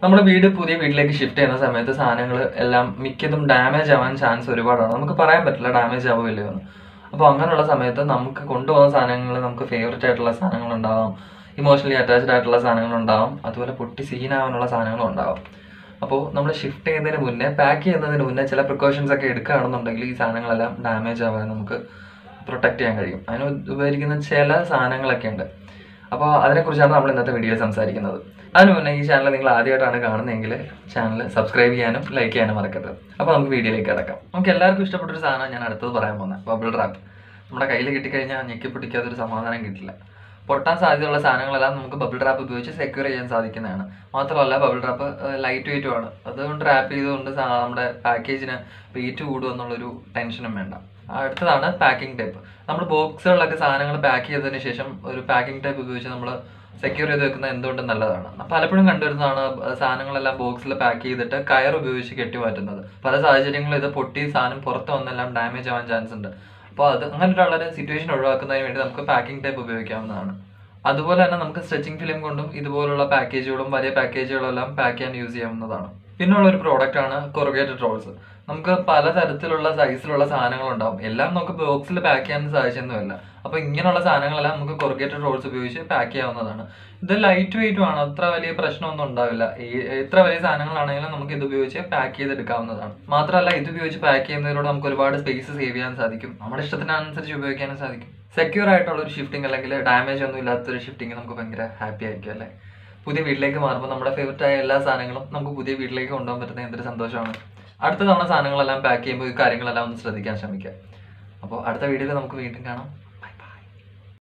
നമ്മുടെ വീട് പുതിയ വീട്ടിലേക്ക് ഷിഫ്റ്റ് ചെയ്യുന്ന സമയത്ത് സാധനങ്ങൾ എല്ലാം മിക്കതും ഡാമേജ് ആവാൻ ചാൻസ് ഒരുപാടാണ് നമുക്ക് പറയാൻ പറ്റില്ല ഡാമേജ് ആവോ ഇല്ലയോ എന്ന് അപ്പോൾ അങ്ങനെയുള്ള സമയത്ത് നമുക്ക് കൊണ്ടുപോകുന്ന സാധനങ്ങൾ നമുക്ക് ഫേവററ്റ് ആയിട്ടുള്ള സാധനങ്ങൾ ഉണ്ടാവാം ഇമോഷണലി അറ്റാച്ച്ഡ് ആയിട്ടുള്ള സാധനങ്ങൾ ഉണ്ടാവാം അതുപോലെ പൊട്ടി സീനാവാനുള്ള സാധനങ്ങളും ഉണ്ടാവാം അപ്പോൾ നമ്മൾ ഷിഫ്റ്റ് ചെയ്യുന്നതിന് മുന്നേ പാക്ക് ചെയ്യുന്നതിന് മുന്നേ ചില പ്രിക്കോഷൻസ് ഒക്കെ എടുക്കുകയാണെന്നുണ്ടെങ്കിൽ ഈ സാധനങ്ങളെല്ലാം ഡാമേജ് ആവാൻ നമുക്ക് പ്രൊട്ടക്ട് ചെയ്യാൻ കഴിയും അതിന് ഉപകരിക്കുന്ന ചില സാധനങ്ങളൊക്കെ ഉണ്ട് അപ്പോൾ അതിനെക്കുറിച്ചാണ് നമ്മൾ ഇന്നത്തെ വീഡിയോയിൽ സംസാരിക്കുന്നത് അതിന് മുന്നേ ഈ ചാനൽ നിങ്ങൾ ആദ്യമായിട്ടാണ് കാണുന്നതെങ്കിൽ ചാനൽ സബ്സ്ക്രൈബ് ചെയ്യാനും ലൈക്ക് ചെയ്യാനും മറക്കരുത് അപ്പോൾ നമുക്ക് വീഡിയോയിലേക്ക് കിടക്കാം നമുക്ക് എല്ലാവർക്കും ഇഷ്ടപ്പെട്ട ഒരു സാധനം ഞാൻ അടുത്തത് പറയാൻ പോകുന്നത് ബബിൾ റാപ്പ് നമ്മുടെ കയ്യിൽ കിട്ടിക്കഴിഞ്ഞാൽ ഞെക്കി പിടിക്കാത്തൊരു സമാധാനം കിട്ടില്ല പൊട്ടാൻ സാധ്യതയുള്ള സാധനങ്ങളെല്ലാം നമുക്ക് ബബിൾ റാപ്പ് ഉപയോഗിച്ച് സെക്യൂർ ചെയ്യാൻ സാധിക്കുന്നതാണ് മാത്രമല്ല ബബിൾ റാപ്പ് ലൈറ്റ് വെയിറ്റും ആണ് അതുകൊണ്ട് റാപ്പ് ചെയ്തുകൊണ്ട് സാ- നമ്മുടെ പാക്കേജിന് വെയിറ്റ് കൂടും എന്നുള്ളൊരു ടെൻഷനും വേണ്ട അടുത്തതാണ് പാക്കിംഗ് ടേപ്പ് നമ്മൾ ബോക്സുകളിലൊക്കെ സാധനങ്ങൾ പാക്ക് ചെയ്തതിന് ശേഷം ഒരു പാക്കിംഗ് ടേപ്പ് ഉപയോഗിച്ച് നമ്മൾ സെക്യൂർ ചെയ്ത് വെക്കുന്നത് എന്തുകൊണ്ടും നല്ലതാണ് പലപ്പോഴും കണ്ടുവരുന്നതാണ് സാധനങ്ങളെല്ലാം ബോക്സിൽ പാക്ക് ചെയ്തിട്ട് കയർ ഉപയോഗിച്ച് കെട്ടി മാറ്റുന്നത് പല സാഹചര്യങ്ങളിൽ ഇത് പൊട്ടി സാധനം പുറത്ത് വന്നെല്ലാം ഡാമേജ് ആവാൻ ചാൻസ് ഉണ്ട് അപ്പോൾ അത് അങ്ങനെയുള്ള ഒരു സിറ്റുവേഷൻ ഒഴിവാക്കുന്നതിന് വേണ്ടി നമുക്ക് പാക്കിംഗ് ടൈപ്പ് ഉപയോഗിക്കാവുന്നതാണ് അതുപോലെ തന്നെ നമുക്ക് സ്ട്രെച്ചിങ് ഫിലിം കൊണ്ടും ഇതുപോലുള്ള പാക്കേജുകളും വലിയ പാക്കേജുകളും എല്ലാം പാക്ക് ചെയ്യാൻ യൂസ് ചെയ്യാവുന്നതാണ് പിന്നുള്ള ഒരു പ്രോഡക്റ്റ് ആണ് കൊറുഗേറ്റഡ് റോൾസ് നമുക്ക് പലതരത്തിലുള്ള സൈസിലുള്ള സാധനങ്ങൾ ഉണ്ടാവും എല്ലാം നമുക്ക് ബോക്സിൽ പാക്ക് ചെയ്യാൻ സാധിച്ചൊന്നുമില്ല അപ്പോൾ ഇങ്ങനെയുള്ള സാധനങ്ങളെല്ലാം നമുക്ക് കൊറുഗേറ്റഡ് റോൾസ് ഉപയോഗിച്ച് പാക്ക് ചെയ്യാവുന്നതാണ് ഇത് ലൈറ്റ് വെയിറ്റും ആണ് അത്ര വലിയ പ്രശ്നമൊന്നും ഉണ്ടാവില്ല ഈ എത്ര വലിയ സാധനങ്ങളാണെങ്കിലും നമുക്ക് ഇത് ഉപയോഗിച്ച് പാക്ക് ചെയ്തെടുക്കാവുന്നതാണ് മാത്രമല്ല ഇത് ഉപയോഗിച്ച് പാക്ക് ചെയ്യുന്നതിലൂടെ നമുക്ക് ഒരുപാട് സ്പേസ് സേവ് ചെയ്യാൻ സാധിക്കും നമ്മുടെ ഇഷ്ടത്തിനനുസരിച്ച് ഉപയോഗിക്കാനും സാധിക്കും സെക്യൂർ ആയിട്ടുള്ള ഒരു ഷിഫ്റ്റിംഗ് അല്ലെങ്കിൽ ഡാമേജ് ഒന്നും ഇല്ലാത്തൊരു ഷിഫ്റ്റിംഗ് നമുക്ക് ഭയങ്കര ഹാപ്പി ആയിരിക്കും അല്ലേ പുതിയ വീട്ടിലേക്ക് മാറുമ്പോൾ നമ്മുടെ ഫേവററ്റ് ആയ എല്ലാ സാധനങ്ങളും നമുക്ക് പുതിയ വീട്ടിലേക്ക് കൊണ്ടുപോകാൻ പറ്റുന്ന എന്തൊരു സന്തോഷമാണ് അടുത്ത തവണ സാധനങ്ങളെല്ലാം പാക്ക് ചെയ്യുമ്പോൾ ഈ കാര്യങ്ങളെല്ലാം ഒന്ന് ശ്രദ്ധിക്കാൻ ശ്രമിക്കുക അപ്പോൾ അടുത്ത വീഡിയോയിൽ നമുക്ക് വീണ്ടും കാണാം